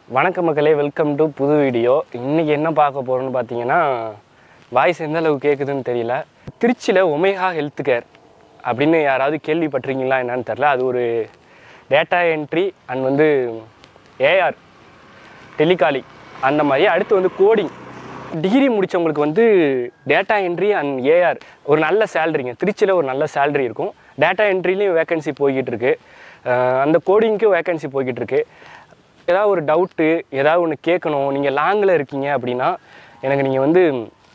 வணக்கம் மக்களே welcome to புது வீடியோ இன்றைக்கி என்ன பார்க்க போகிறோம்னு பார்த்தீங்கன்னா வாய்ஸ் எந்த அளவுக்கு கேட்குதுன்னு தெரியல திருச்சியில் ஒமேகா ஹெல்த் கேர் அப்படின்னு யாராவது கேள்விப்பட்டிருக்கீங்களா என்னன்னு தெரில அது ஒரு டேட்டா என்ட்ரி அண்ட் வந்து ஏஆர் டெலிகாலி அந்த மாதிரி அடுத்து வந்து கோடிங் டிகிரி முடித்தவங்களுக்கு வந்து டேட்டா என்ட்ரி அண்ட் ஏஆர் ஒரு நல்ல சேலரிங்க திருச்சியில் ஒரு நல்ல சேலரி இருக்கும் டேட்டா என்ட்ரிலையும் வேகன்சி போய்கிட்டு இருக்கு அஹ் அந்த கோடிங்க்கும் வேகன்சி போய்கிட்டு இருக்கு ஏதாவது ஒரு டவுட்டு ஏதாவது ஒன்று கேட்கணும் நீங்கள் லாங்கில் இருக்கீங்க அப்படின்னா எனக்கு நீங்கள் வந்து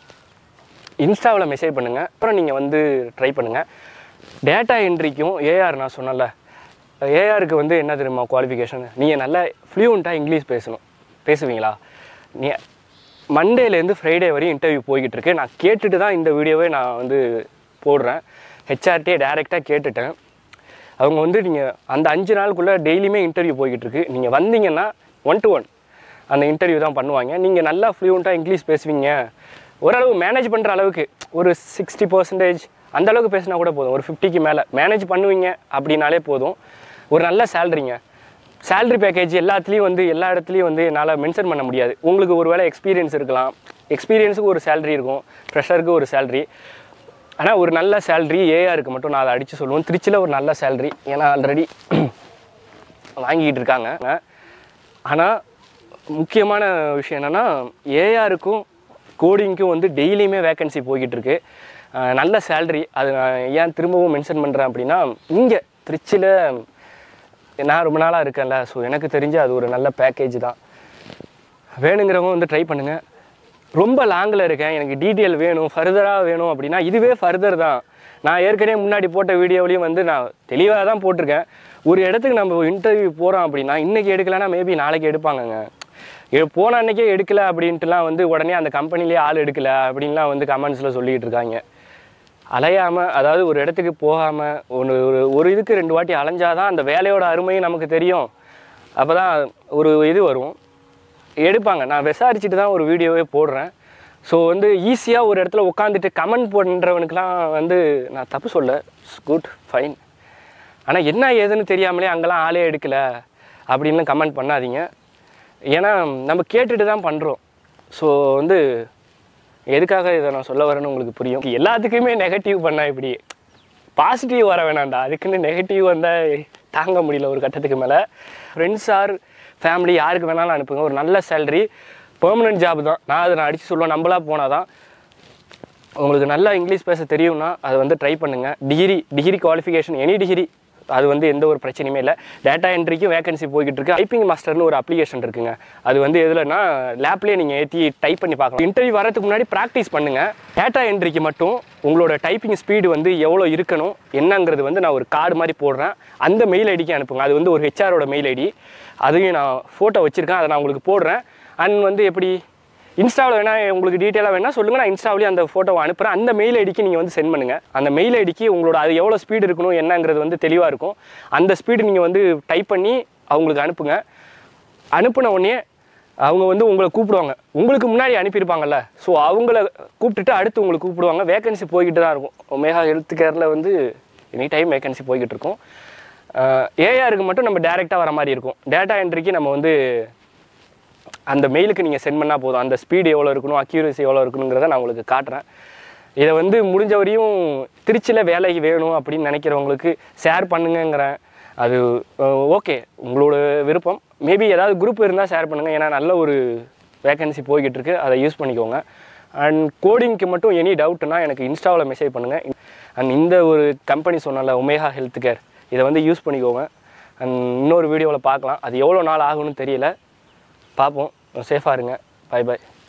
இன்ஸ்டாவில் மெசேஜ் பண்ணுங்கள் அப்புறம் நீங்கள் வந்து ட்ரை பண்ணுங்கள் டேட்டா என்ட்ரிக்கும் ஏஆர் நான் சொன்னல ஏஆருக்கு வந்து என்ன தெரியுமா குவாலிஃபிகேஷன் நீங்கள் நல்லா ஃப்ளூயண்ட்டாக இங்கிலீஷ் பேசணும் பேசுவீங்களா நீ மண்டேலேருந்து ஃப்ரைடே வரையும் இன்டர்வியூ போய்கிட்டு இருக்கு நான் கேட்டுட்டு தான் இந்த வீடியோவே நான் வந்து போடுறேன் ஹெச்ஆர்டியே டைரெக்டாக கேட்டுட்டேன் அவங்க வந்து நீங்கள் அந்த அஞ்சு நாளுக்குள்ளே டெய்லியுமே இன்டர்வியூ போய்கிட்டு இருக்கு நீங்கள் வந்தீங்கன்னா ஒன் டு ஒன் அந்த இன்டர்வியூ தான் பண்ணுவாங்க நீங்கள் நல்லா ஃப்ளூயண்ட்டாக இங்கிலீஷ் பேசுவீங்க ஓரளவு மேனேஜ் பண்ணுற அளவுக்கு ஒரு சிக்ஸ்டி பர்சன்டேஜ் அந்த அளவுக்கு பேசினா கூட போதும் ஒரு ஃபிஃப்டிக்கு மேலே மேனேஜ் பண்ணுவீங்க அப்படின்னாலே போதும் ஒரு நல்ல சேலரிங்க சேலரி பேக்கேஜ் எல்லாத்துலேயும் வந்து எல்லா இடத்துலையும் வந்து என்னால் மென்ஷன் பண்ண முடியாது உங்களுக்கு ஒரு வேளை எக்ஸ்பீரியன்ஸ் இருக்கலாம் எக்ஸ்பீரியன்ஸுக்கு ஒரு சேலரி இருக்கும் ஃப்ரெஷருக்கு ஒரு சேலரி ஆனால் ஒரு நல்ல சேலரி ஏஆருக்கு மட்டும் நான் அதை அடித்து சொல்லுவேன் திருச்சியில் ஒரு நல்ல சேலரி ஏன்னா ஆல்ரெடி வாங்கிக்கிட்டு இருக்காங்க ஆனால் முக்கியமான விஷயம் என்னென்னா ஏஆருக்கும் கோடிங்க்கும் வந்து டெய்லியுமே வேகன்சி போய்கிட்டு இருக்கு அஹ் நல்ல சேலரி அது நான் ஏன் திரும்பவும் மென்ஷன் பண்ணுறேன் அப்படின்னா இங்கே திருச்சியில் நான் ரொம்ப நாளாக இருக்கேன்ல ஸோ எனக்கு தெரிஞ்சு அது ஒரு நல்ல பேக்கேஜ் தான் வேணுங்கிறவங்க வந்து ட்ரை பண்ணுங்கள் ரொம்ப லாங்கில் இருக்கேன் எனக்கு டீட்டெயில் வேணும் ஃபர்தராக வேணும் அப்படின்னா இதுவே ஃபர்தர் தான் நான் ஏற்கனவே முன்னாடி போட்ட வீடியோவிலையும் வந்து நான் தெளிவாக தான் போட்டிருக்கேன் ஒரு இடத்துக்கு நம்ம இன்டர்வியூ போகிறோம் அப்படின்னா இன்றைக்கி எடுக்கலைன்னா மேபி நாளைக்கு எடுப்பாங்கங்க எ- போன அன்னைக்கே எடுக்கல அப்படின்ட்டுலாம் வந்து உடனே அந்த கம்பெனிலேயே ஆள் எடுக்கல அப்படின்லாம் வந்து கமெண்ட்ஸில் சொல்லிக்கிட்டு இருக்காங்க அலையாமல் அதாவது ஒரு இடத்துக்கு போகாமல் ஒன்று ஒரு ஒரு இதுக்கு ரெண்டு வாட்டி அலைஞ்சாதான் அந்த வேலையோட அருமையும் நமக்கு தெரியும் அப்போ தான் ஒரு இது வரும் எடுப்பாங்க நான் விசாரிச்சுட்டு தான் ஒரு வீடியோவே போடுறேன் ஸோ வந்து ஈஸியாக ஒரு இடத்துல உட்காந்துட்டு கமெண்ட் பண்ணுறவனுக்குலாம் வந்து நான் தப்பு சொல்ல குட் ஃபைன் ஆனால் என்ன ஏதுன்னு தெரியாமலே அங்கெல்லாம் ஆளே எடுக்கல அப்படின்னு கமெண்ட் பண்ணாதீங்க ஏன்னா நம்ம கேட்டுட்டு தான் பண்ணுறோம் ஸோ வந்து எதுக்காக இதை நான் சொல்ல வரேன்னு உங்களுக்கு புரியும் எல்லாத்துக்குமே நெகட்டிவ் பண்ணா இப்படி பாசிட்டிவ் வர வேணாம்டா அதுக்குன்னு நெகட்டிவ் வந்தால் தாங்க முடியல ஒரு கட்டத்துக்கு மேலே ஃப்ரெண்ட்ஸ் ஆர் ஃபேமிலி யாருக்கு வேணாலும் அனுப்புங்க ஒரு நல்ல சேலரி பெர்மனன்ட் ஜாப் தான் நான் அதை நான் அடித்து சொல்லுவேன் நம்மளா போனால் தான் உங்களுக்கு நல்லா இங்கிலீஷ் பேச தெரியும்னா அதை வந்து ட்ரை பண்ணுங்கள் degree degree qualification any degree அது வந்து எந்த ஒரு பிரச்சனையுமே இல்லை டேட்டா என்ட்ரிக்கும் வேகன்சி போய்கிட்டு இருக்கு டைப்பிங் மாஸ்டர்னு ஒரு அப்ளிகேஷன் இருக்குங்க அது வந்து எதுலன்னா லேப்லேயே நீங்கள் ஏற்றி டைப் பண்ணி பார்க்கலாம் இன்டர்வியூ வரதுக்கு முன்னாடி ப்ராக்டிஸ் பண்ணுங்கள் டேட்டா என்ட்ரிக்கு மட்டும் உங்களோட டைப்பிங் ஸ்பீடு வந்து எவ்வளோ இருக்கணும் என்னங்கிறது வந்து நான் ஒரு கார்டு மாதிரி போடுறேன் அந்த மெயில் ஐடிக்கு அனுப்புங்க அது வந்து ஒரு ஹெச்ஆரோட மெயில் ஐடி அதையும் நான் ஃபோட்டோ வச்சுருக்கேன் அதை நான் உங்களுக்கு போடுறேன் அண்ட் வந்து எப்படி இன்ஸ்டாவில் வேணா உங்களுக்கு டீட்டெயிலாக வேணா சொல்லுங்கள் நான் இன்ஸ்டாவிலேயே அந்த ஃபோட்டோவை அனுப்புகிறேன் அந்த மெயில் ஐடிக்கு நீங்கள் வந்து சென்ட் பண்ணுங்கள் அந்த மெயில் ஐடிக்கு உங்களோட அது எவ்வளோ ஸ்பீடு இருக்கணும் என்னங்கிறது வந்து தெளிவாக இருக்கும் அந்த ஸ்பீடு நீங்கள் வந்து டைப் பண்ணி அவங்களுக்கு அனுப்புங்க அனுப்புன உடனே அவங்க வந்து உங்களை கூப்பிடுவாங்க உங்களுக்கு முன்னாடி அனுப்பியிருப்பாங்கல்ல ஸோ அவங்கள கூப்பிட்டுட்டு அடுத்து உங்களை கூப்பிடுவாங்க வேகன்சி போய்கிட்டு தான் இருக்கும் ஒமேகா ஹெல்த் கேரில் வந்து எனி டைம் வேகன்சி போய்கிட்டு இருக்கும் ஏஆருக்கு மட்டும் நம்ம டேரெக்டாக வர மாதிரி இருக்கும் டேட்டா என்ட்ரிக்கு நம்ம வந்து அந்த மெயிலுக்கு நீங்கள் சென்ட் பண்ணால் போதும் அந்த ஸ்பீடு எவ்வளோ இருக்கணும் அக்யூரசி எவ்வளோ இருக்கணுங்கிறத நான் உங்களுக்கு காட்டுறேன் இதை வந்து முடிஞ்ச வரையும் திருச்சியில் வேலைக்கு வேணும் அப்படின்னு நினைக்கிறவங்களுக்கு ஷேர் பண்ணுங்கங்கிறேன் அது ஓகே உங்களோட விருப்பம் மேபி ஏதாவது குரூப் இருந்தால் ஷேர் பண்ணுங்கள் ஏன்னா நல்ல ஒரு வேகன்சி போய்கிட்டு இருக்கு அதை யூஸ் பண்ணிக்கோங்க அண்ட் கோடிங்க்கு மட்டும் எனி டவுட்னா எனக்கு இன்ஸ்டாவில் மெசேஜ் பண்ணுங்கள் அண்ட் இந்த ஒரு கம்பெனி சொன்னல ஒமேகா ஹெல்த் கேர் இதை வந்து யூஸ் பண்ணிக்கோங்க அண்ட் இன்னொரு வீடியோவில் பார்க்கலாம் அது எவ்வளோ நாள் ஆகும்னு தெரியல பார்ப்போம் சேஃபாக இருங்க பை பை